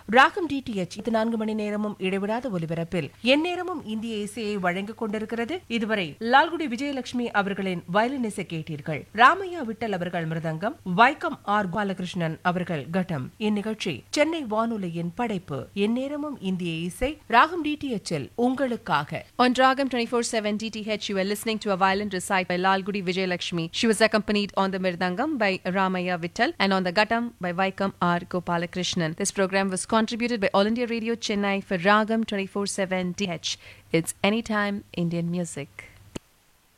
ராகம் டிடிஎச் இது நான்கு மணி நேரமும் இடைவிடாத ஒலிபரப்பில் எந்நேரமும் இந்திய இசையை வழங்கிக் கொண்டிருக்கிறது இதுவரை லால்குடி விஜயலட்சுமி அவர்களின் வயலின் இசை கேட்டீர்கள் ராமையா விட்டல் அவர்கள் மிருதங்கம் வைக்கம் ஆர் பாலகிருஷ்ணன் அவர்கள் கட்டம் இந்நிகழ்ச்சி சென்னை வானொலியின் படைப்பு எந்நேரமும் இந்திய இசை ராகம் டிடிஎச்சில் உங்களுக்காக On Dragam 24-7 DTH, you were listening to a violin recite by Lalgudi Vijayalakshmi. She was accompanied on the Mirdangam by Ramaya Vittal and on the Gattam by Vaikam R. Gopalakrishnan. This program was contributed by All India Radio Chennai for Ragam 24-7 DH. It's Anytime Indian Music.